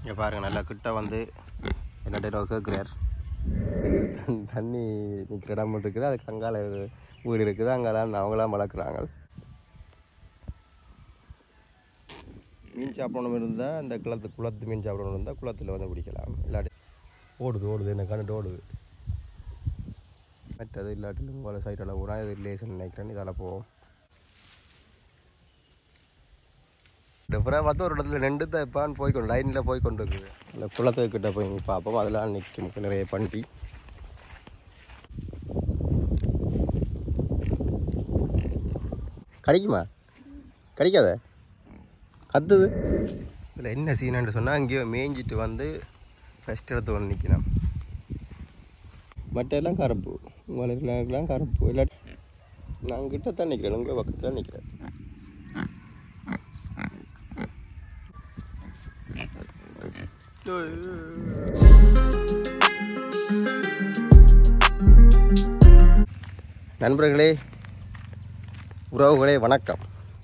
இங்கே பாருங்க நல்லா கிட்ட வந்து என்னட்ட கேட்குறார் தண்ணி நிற்கிற இடம் மட்டும் இருக்குது அதுக்கு அங்கால ஒரு வீடு இருக்குது அங்கெல்லாம் அவங்களாம் வளர்க்குறாங்க மீன் சாப்பிடணும் இருந்தால் இந்த குளத்து குளத்து மீன் சாப்பிடணும் இருந்தால் குளத்தில் வந்து பிடிக்கலாம் இல்லாட்டி ஓடுது ஓடுது என்ன கண்டுட்டு ஓடுது மற்றது இல்லாட்டி உங்களை சைடில் போனால் இது லேசன் நினைக்கிறேன் இதால் போவோம் அப்புறம் பார்த்து ஒரு இடத்துல நின்று தப்பான்னு போய் கொண்டு லைனில் போய் கொண்டு இருக்குது அந்த குளத்துக்கிட்ட போய் பார்ப்போம் அதெல்லாம் நிற்கும் நிறைய பண்டி கிடைக்குமா கிடைக்காத கத்துது இதில் என்ன சீனன்னு சொன்னால் அங்கேயோ மேய்ஞ்சிட்டு வந்து ஃபஸ்ட் இடத்து வந்து நிற்கணும் மற்ற எல்லாம் கருப்பு உங்களுக்குலாம் கருப்பு இல்லாட்டி நான் கிட்ட தான் நிற்கிறேன் உங்கள் பக்கத்தில் நிற்கிறேன் நண்பர்களே உறவுகளே வணக்கம்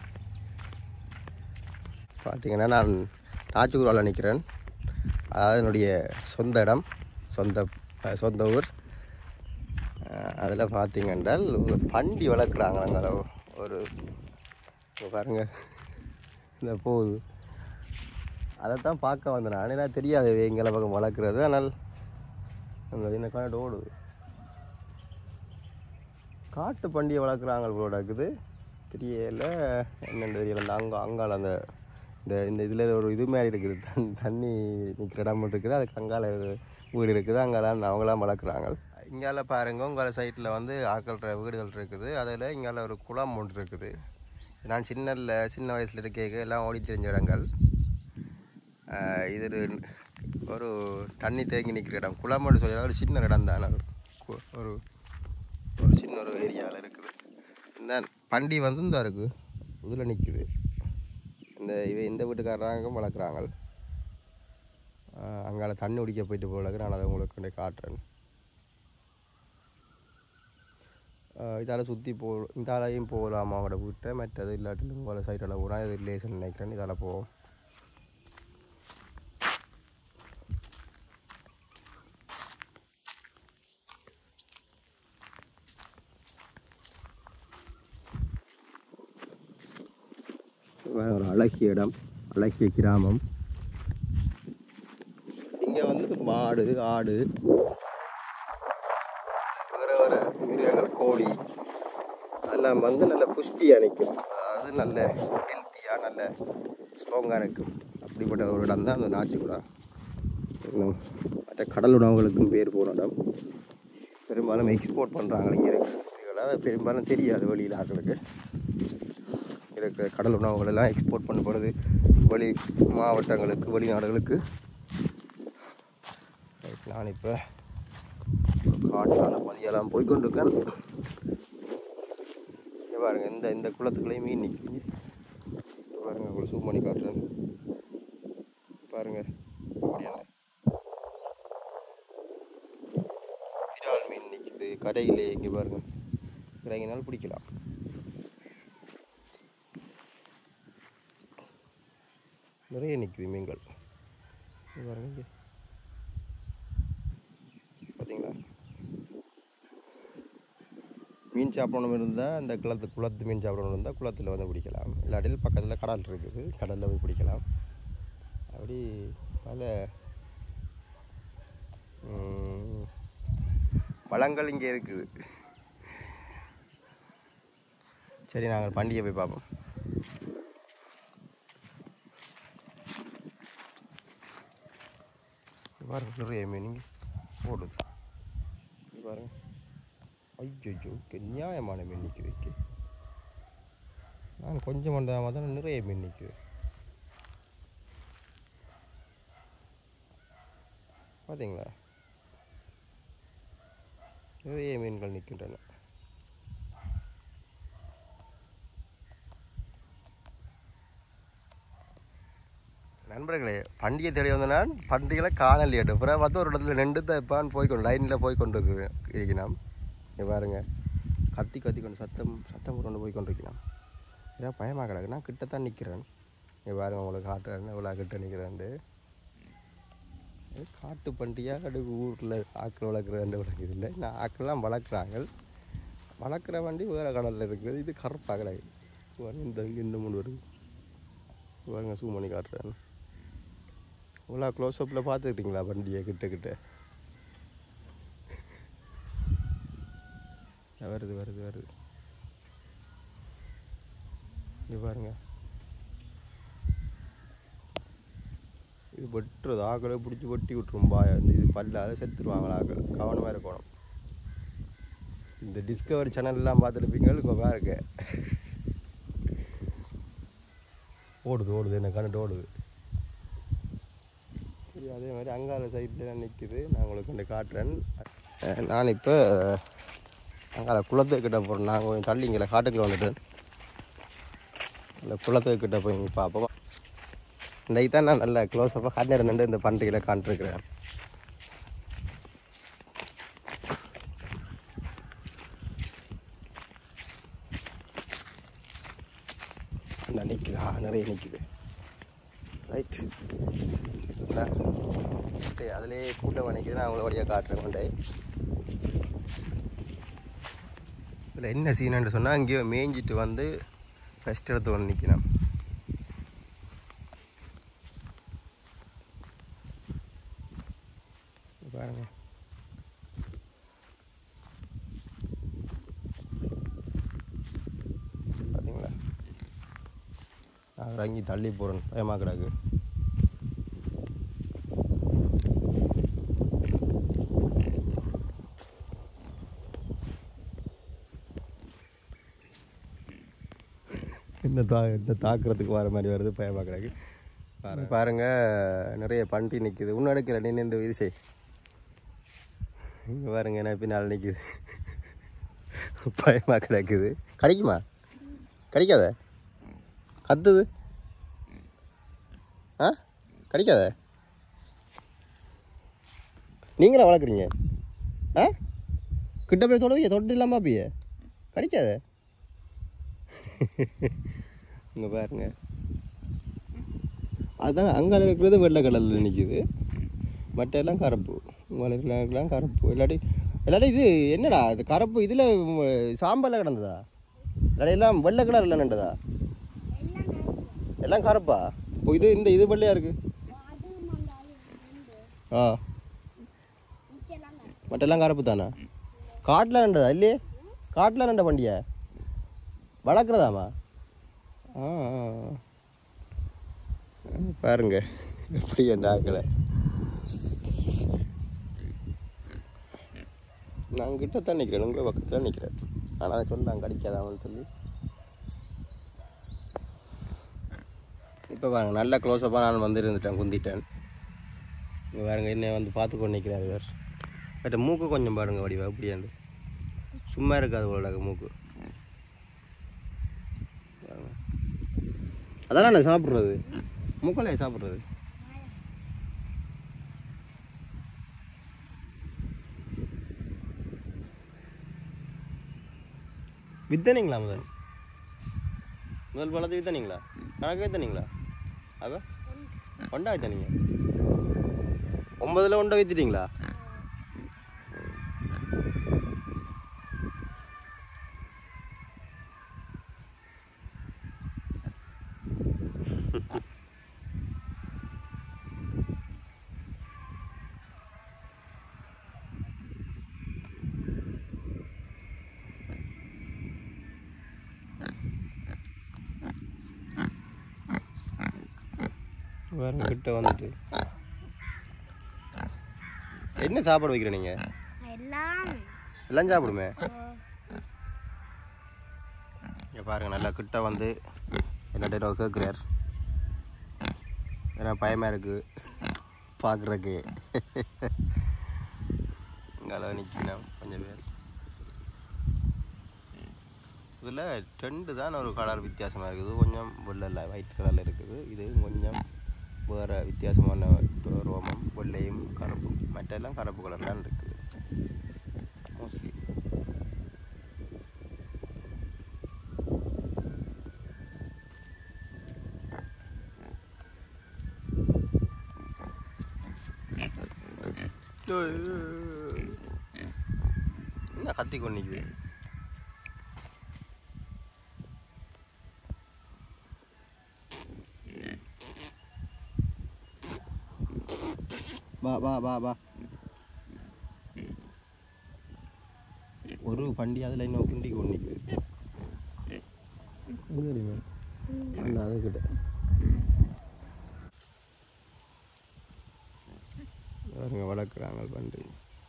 பார்த்தீங்கன்னா நான் நாச்சுக்குருவாவில் நிற்கிறேன் அதாவது என்னுடைய சொந்த இடம் சொந்த அஹ், சொந்த ஊர் அதில் பார்த்தீங்க என்றால் ஒரு பண்டி வளர்க்குறாங்க நாங்கள் ஒரு இங்க பாருங்க இந்த போகுது அதைத்தான் பார்க்க வந்தேன் நான் எனக்கு தெரியாது எங்களை பக்கம் வளர்க்குறது ஆனால் அந்த இந்த காட்டு ஓடுது காட்டு பண்டிகை வளர்க்குறாங்க போல இருக்குது தெரியல என்னென்னு தெரியல அந்த அங்கே அங்கால அந்த இந்த இந்த இதில் ஒரு இது மாதிரி இருக்குது தண் தண்ணி நிற்கிற இடம் மட்டும் இருக்குது அதுக்கு அங்கால ஒரு வீடு இருக்குது அங்கெல்லாம் அவங்களாம் வளர்க்குறாங்க இங்கால பாருங்க உங்கள் சைட்டில் வந்து ஆக்கள்ற வீடுகள் இருக்குது அதில் இங்கால ஒரு குளம் ஒன்று இருக்குது நான் சின்னல சின்ன வயசில் இருக்க எல்லாம் ஓடி தெரிஞ்ச இடங்கள் ஆஹ் இது ஒரு- ஒரு தண்ணி தேங்கி நிற்கிற இடம் குளம்னு சொல்லி ஒரு சின்ன இடம் தான் அது கு- ஒரு ஒரு சின்ன ஒரு ஏரியாவில் இருக்குது இந்த பண்டி வந்து இந்த இருக்குது இதில் நிற்குது இந்த இவ இந்த வீட்டுக்காரங்க வளர்க்குறாங்க அங்கால தண்ணி குடிக்க போயிட்டு போல நான் அதை உங்களுக்கு கொண்டு போய் காட்டுறேன் இதால் சுற்றி போ இதாலையும் போகலாம் அவங்களோட வீட்டை மற்றது இல்லாட்டி உங்களை சைடில் போனால் இது லேசன் நினைக்கிறேன் இதால் போவோம் வேற ஒரு அழகிய இடம் அழகிய கிராமம் இங்கே வந்து மாடு ஆடு வேற வேற மிருகங்கள் கோழி அதெல்லாம் வந்து நல்ல புஷ்டியாக நிற்கும் அது நல்ல ஹெல்த்தியாக நல்ல ஸ்ட்ராங்காக நிற்கும் அப்படிப்பட்ட ஒரு இடம் தான் அந்த நாச்சிக்குடா இன்னும் மற்ற கடல் உணவுகளுக்கும் பேர் போன இடம் பெரும்பாலும் எக்ஸ்போர்ட் பண்ணுறாங்க இங்கே இருக்கிற பெரும்பாலும் தெரியாது வெளியில் ஆக்களுக்கு இருக்கிற கடல் உணவுகள் எல்லாம் எக்ஸ்போர்ட் பண்ணப்படுது வெளி மாவட்டங்களுக்கு வெளிநாடுகளுக்கு Right, நான் இப்போ காட்டான பதியெல்லாம் போய் கொண்டிருக்கேன் இங்க பாருங்க இந்த இந்த குளத்துக்குள்ளேயும் மீன் நிற்குது இங்க பாருங்க உங்களுக்கு சூம் பண்ணி காட்டுறேன் பாருங்க அப்படியான விரால் மீன் நிற்குது கடையிலே இங்கே பாருங்க இறங்கினாலும் பிடிக்கலாம் நிறைய நிற்குது மீன்கள் இங்க பாருங்க இங்க. பார்த்தீங்களா மீன் சாப்பிடணும் இருந்தால் அந்த குளத்து குளத்து மீன் சாப்பிடணும் இருந்தால் குளத்தில் வந்து பிடிக்கலாம் இல்லாட்டில் பக்கத்தில் கடல் இருக்குது கடலில் போய் பிடிக்கலாம் அப்படி பல ம், வளங்கள் இங்கே இருக்குது சரி நாங்கள் பண்டிகை போய் பார்ப்போம் இங்க பாருங்க நிறைய மீன் இங்கே ஓடுது இங்க பாருங்க ஐயோ நியாயமான மீன் நிற்குது இங்கே நான் கொஞ்சம் மண்டமாக தான் நிறைய மீன் நிற்குது பார்த்தீங்களா நிறைய மீன்கள் நிற்கின்றன நண்பர்களே பண்டிகை தேடி வந்த நான் பண்டிகைகளை காணலையாட்டு அப்புறம் பார்த்து ஒரு இடத்துல நின்று தான் எப்பான்னு போய் கொண்டு லைனில் போய் கொண்டு இருக்கு- இருக்கிறோம் இங்க பாருங்க கத்தி கத்தி கொண்டு சத்தம் சத்தம் போட்டு கொண்டு போய் கொண்டு இருக்கிறோம் ஏதாவது பயமாக கிடக்கு நான் கிட்ட தான் நிற்கிறேன் இங்க பாருங்க உங்களுக்கு காட்டுறேன் இவ்வளோ கிட்ட நிற்கிறேன்ட்டு காட்டு பண்டிகையாக கடுகு ஊரில் ஆக்கள் வளர்க்குற ரெண்டு வளர்க்குறது இல்லை நான் ஆக்கள்லாம் வளர்க்குறாங்க வளர்க்குற வண்டி வேறு கடலில் இருக்குது இது கருப்பாக கிடையாது பாருங்க இந்த இங்கே இந்த மூணு வருது பாருங்க சூ பண்ணி காட்டுறேன் இவ்வளோ க்ளோஸ்அப்பில் பார்த்துக்கிட்டீங்களா வண்டியை கிட்ட கிட்ட வருது வருது வருது இது பாருங்க இது வெட்டுறது ஆக்களை பிடிச்சி வெட்டி விட்டுரும் பாய இந்த இது பல்லால செத்துருவாங்களா ஆக்கள் கவனமாக இருக்கணும் இந்த டிஸ்கவரி சேனல்லாம் பார்த்துருப்பீங்க இப்போ பாருங்க ஓடுது ஓடுது என்ன கண்டுட்டு ஓடுது சரி அதே மாதிரி அங்கால சைடில் நிற்குது நான் உங்களுக்கு இந்த காட்டுறேன் அஹ் நான் இப்போ அங்கால குளத்துக்கு கிட்ட போகிறேன் நான் கொஞ்சம் தள்ளிங்கள காட்டுக்குள்ள வந்துட்டேன் இந்த குளத்துக்கு கிட்ட போய் பார்ப்போம் இன்றைக்கு தான் நான் நல்ல க்ளோஸ்அப்பாக காட்டினர் நின்று இந்த பண்டிகையில் காண்டிருக்கிறேன் அந்த நிற்குதா நிறைய நிற்குது ரைட் அதிலே கூட்டம் நிற்குது நான் உங்களை வழியாக காட்டுறேன் கொண்டே இதில் என்ன சீனன்னு சொன்னால் அங்கேயோ மேய்ஞ்சிட்டு வந்து ரெஸ்ட் எடுத்து வந்து நிற்கணும் இங்க பாருங்க பார்த்தீங்களா நான் இறங்கி தள்ளி போகிறேன் பயமா கிடக்கு இந்த தா இந்த தாக்குறதுக்கு வர மாதிரி வருது பயமா கிடக்கு பாருங்க பாருங்க நிறைய பண்டி நிற்குது இன்னும் எடுக்கல நீ நின்று இது செய் இங்கே பாருங்க என்ன பின்னால் நிற்குது பயமா கிடக்குது கிடைக்குமா கிடைக்காத கத்துது ஆ கிடைக்காத நீங்களா வளர்க்குறீங்க ஆ கிட்ட போய் தொடுவீங்க தொட்டு இல்லாமல் பார்ப்பீங்க கிடைக்காத இங்கே பாருங்க அதான் அங்கே இருக்கிறது வெள்ளை கலரில் நிற்கிது மற்ற எல்லாம் கருப்பு வளர்க்கலாம் கருப்பு இல்லாட்டி இல்லாட்டி இது என்னடா இது கருப்பு இதில் சாம்பலில் கிடந்ததா இல்லாட்டி எல்லாம் வெள்ளை கலர் இல்லை நின்றதா எல்லாம் கருப்பா இப்போ இது இந்த இது வெள்ளையா இருக்கு ஆ மற்றெல்லாம் கருப்பு தானா காட்டில் ரெண்டதா இல்லையே காட்டில் ரெண்ட வண்டியா வளர்க்குறதாமா ஆ ஆ, ஆ. பாருங்க எப்படி என் ஆக்கலை நான் கிட்ட தான் நிற்கிறேன் உங்கள் பக்கத்தில் நிற்கிறேன் ஆனால் சொன்னாங்க கடிக்காதாமன்னு சொல்லி இப்போ பாருங்க நல்ல க்ளோஸ்அப்பாக நான் வந்து இருந்துட்டேன் குந்திட்டேன் இப்போ பாருங்க என்ன வந்து பார்த்து கொண்டு நிற்கிறாரு இவர் பட் மூக்கு கொஞ்சம் பாருங்க வடிவா அப்படியாண்டு சும்மா இருக்காது உங்களோட மூக்கு பாருங்க. அதெல்லாம் நான் சாப்பிட்றது மூக்கலையே சாப்பிட்றது வித்தனீங்களா முதல் முதல் பழத்தை வித்தனீங்களா கணக்கு வித்தனீங்களா அதான் ஒண்டா வித்தனீங்க ஒன்பதுல ஒண்டை வித்துட்டீங்களா பாருங்க கிட்ட வந்துட்டு என்ன சாப்பாடு வைக்கிற நீங்க எல்லாம் எல்லாம் சாப்பிடுமே இங்க பாருங்க நல்லா கிட்ட வந்து என்னட்ட கேட்குறார் ஏன்னா பயமா இருக்கு பார்க்குறக்கு இங்கே நிற்கணும் கொஞ்சம் பேர் இதில் ரெண்டு தான் ஒரு கலர் வித்தியாசமாக இருக்குது கொஞ்சம் வெள்ளை ஒயிட் கலரில் இருக்குது இது கொஞ்சம் வேறு வித்தியாசமான ரோமம் வெள்ளையும் கருப்பும் மற்றெல்லாம் கருப்பு கலர் தான் இருக்குது மோஸ்ட்லி என்ன கத்தி கொண்டிக்குது வா வா வா வா ஒரு வண்டி அதில் இன்னும் குண்டி கொண்டிக்குது அண்ணா அதுக்கிட்ட பாருங்க வளர்க்குறாங்க பண்டு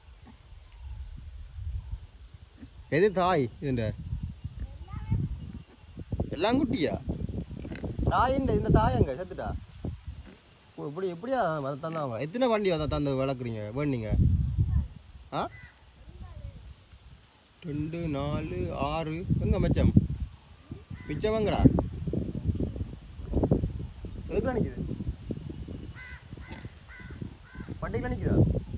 எது தாய் இதுண்ட எல்லாம் குட்டியா தாய் இந்த இந்த தாய் எங்க செத்துட்டா ஓ, இப்படி எப்படியா தந்தாங்க எத்தனை வண்டி அதை தந்து வளர்க்குறீங்க வேணுங்க ஆ ரெண்டு நாலு ஆறு எங்க மிச்சம் மிச்சம் எங்கடா எதுக்குலாம் நிற்குது வண்டிக்குலாம் நிற்குதா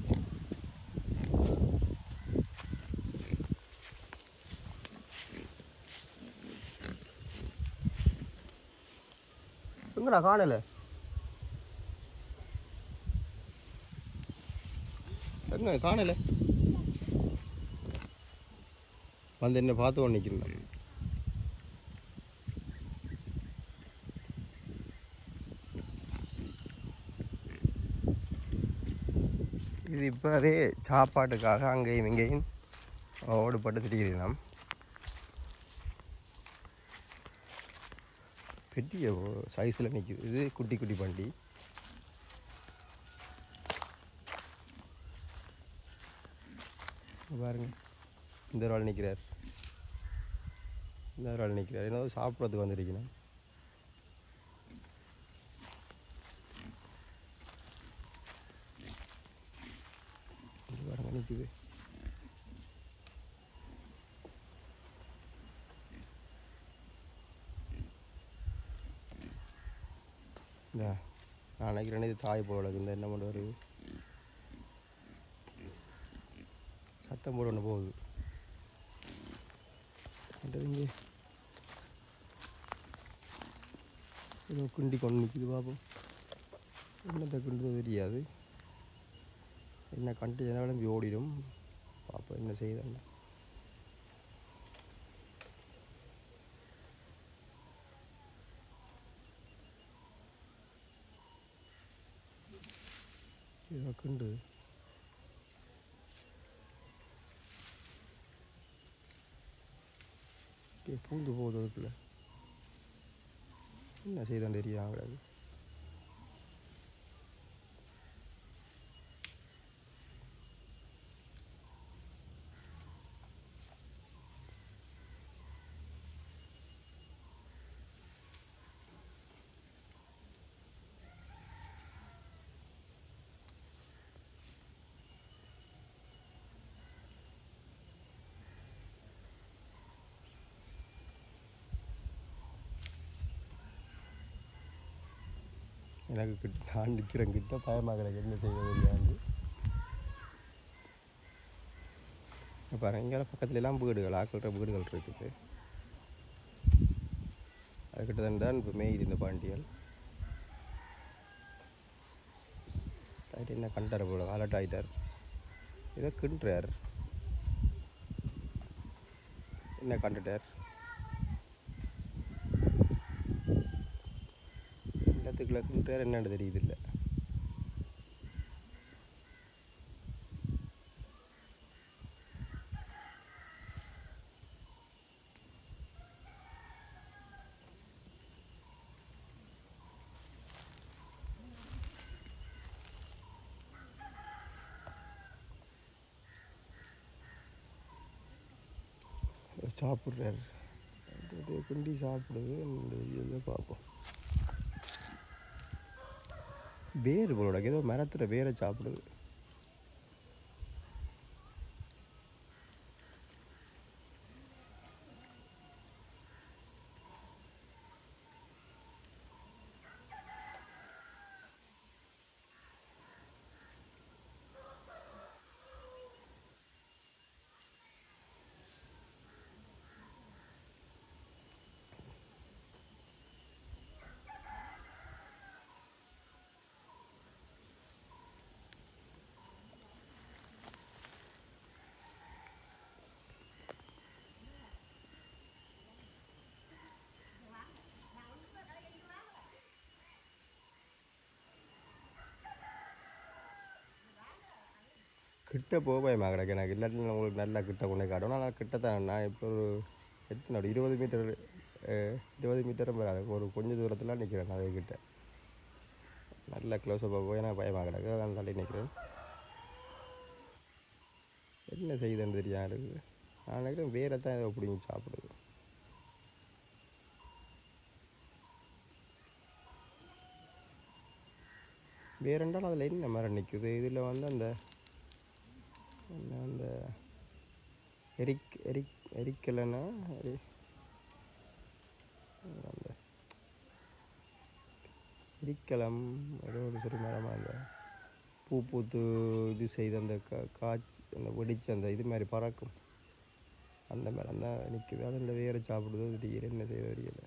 எங்கடா காணல எங்க காணல வந்து என்ன பார்த்து கொண்டு நிற்கிறேன் இது இப்போவே சாப்பாட்டுக்காக அங்கேயும் இங்கேயும் ஓடுபட்டு திரிகிறோம் பெரிய சைஸில் நிற்குது இது குட்டி குட்டி வண்டி இங்க பாருங்க இந்த ஒரு ஆள் நிற்கிறார் இந்த ஒரு ஆள் நிற்கிறார் ஏதாவது சாப்பிட்றதுக்கு வந்திருக்கணும் இங்க பாருங்க நிற்குது இந்த நான் நினைக்கிறேன் இது தாய் போல இருக்கு. இந்த என்ன பண்ண வருது சத்தம் போட ஒன்று போகுது அடுத்தது இங்கே ஏதோ குண்டி கொண்டு நிற்கிது பார்ப்போம் என்னத்தை குண்டுதோ தெரியாது என்ன கண்டு ஜனவடம் ஓடிடும் பார்ப்போம் என்ன செய்யுதுன்னு ஏதோ குண்டு அப்படியே பூந்து போகுது அதுக்குள்ள என்ன செய்தான் தெரியும் அவங்களுக்கு எனக்கு கிட்ட நான் நிற்கிறேன் கிட்ட பயமாக கிடக்கு என்ன செய்வது தெரியாது பாருங்க இங்கே பக்கத்துல எல்லாம் வீடுகள் ஆக்கள்ற வீடுகள் இருக்குது அதுக்கிட்ட தான் தான் இப்போ மேயுது இந்த பாண்டியல் ஆயிட்டு என்ன கண்டார போல அலர்ட் ஆகிட்டார் ஏதோ கிண்டுறார் என்ன கண்டுட்டார் எல்லாத்துக்குள்ள கிண்டுறார் என்னன்னு தெரியுது இல்லை சாப்பிட்றாரு அது குண்டி சாப்பிடுது இந்த இதை பார்ப்போம் வேர் போலோட ஏதோ மரத்துல வேரை சாப்பிடுது கிட்ட போக பயமாக கிடக்கு எனக்கு இல்லாட்டி நான் உங்களுக்கு நல்லா கிட்ட கொண்டே காட்டணும் ஆனால் கிட்ட தான் நான் இப்போ ஒரு எத்தனை ஒரு இருபது மீட்டர் இருபது மீட்டரும் வராது ஒரு கொஞ்சம் தூரத்தில் நிற்கிறேன் அது கிட்ட நல்ல க்ளோஸப்பாக போய் நான் பயமாக கிடக்கு அதான் தள்ளி நிற்கிறேன் என்ன செய்யுதுன்னு தெரியாது நான் நினைக்கிறேன் வேற தான் ஏதோ பிடிங்கி சாப்பிடுது வேறென்றால் அதில் என்ன மரம் நிற்குது இதில் வந்து அந்த என்ன அந்த எரிக் எரிக் எரிக்கலைன்னா எரி அந்த எரிக்கலம் ஏதோ ஒரு சரி மரமாக அந்த பூ பூத்து இது செய்த அந்த கா காய்ச்சி அந்த வெடிச்சு அந்த இது மாதிரி பறக்கும் அந்த மரம் தான் நிற்குது அதில் வேறு சாப்பிடுதோ தெரியல என்ன செய்ய தெரியல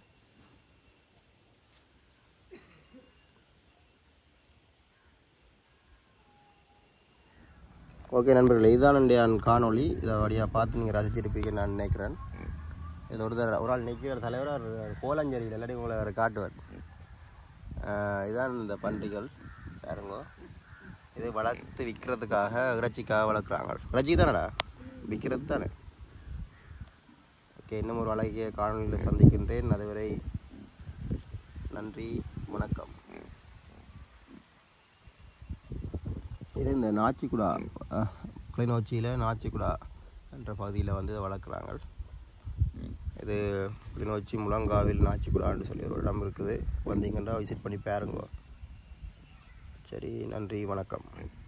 ஓகே நண்பர்களே இதுதான் என்னுடைய காணொளி இதை வழியாக பார்த்து நீங்கள் ரசிச்சிருப்பீங்கன்னு நான் நினைக்கிறேன் இதில் ஒரு தடவை ஒரு ஆள் நிற்கிற தலைவர் அவர் கோலஞ்சேரியில் இல்லாட்டி உங்களை அவர் காட்டுவார் ஆஹ் இதான் இந்த பன்றிகள் பாருங்க இது வளர்த்து விற்கிறதுக்காக இறைச்சிக்காக வளர்க்குறாங்க இறைச்சி தானடா விற்கிறது தானே ஓகே இன்னும் ஒரு அழகிய காணொலியில் சந்திக்கின்றேன் அதுவரை நன்றி வணக்கம் இது இந்த நாச்சிக்குடா அஹ், கிளிநொச்சியில் நாச்சிக்குடா என்ற பகுதியில் வந்து இதை வளர்க்குறாங்க இது கிளிநொச்சி முழங்காவில் நாச்சிக்குடான்னு சொல்லி ஒரு இடம் இருக்குது வந்தீங்கன்னா விசிட் பண்ணி பாருங்க சரி நன்றி வணக்கம்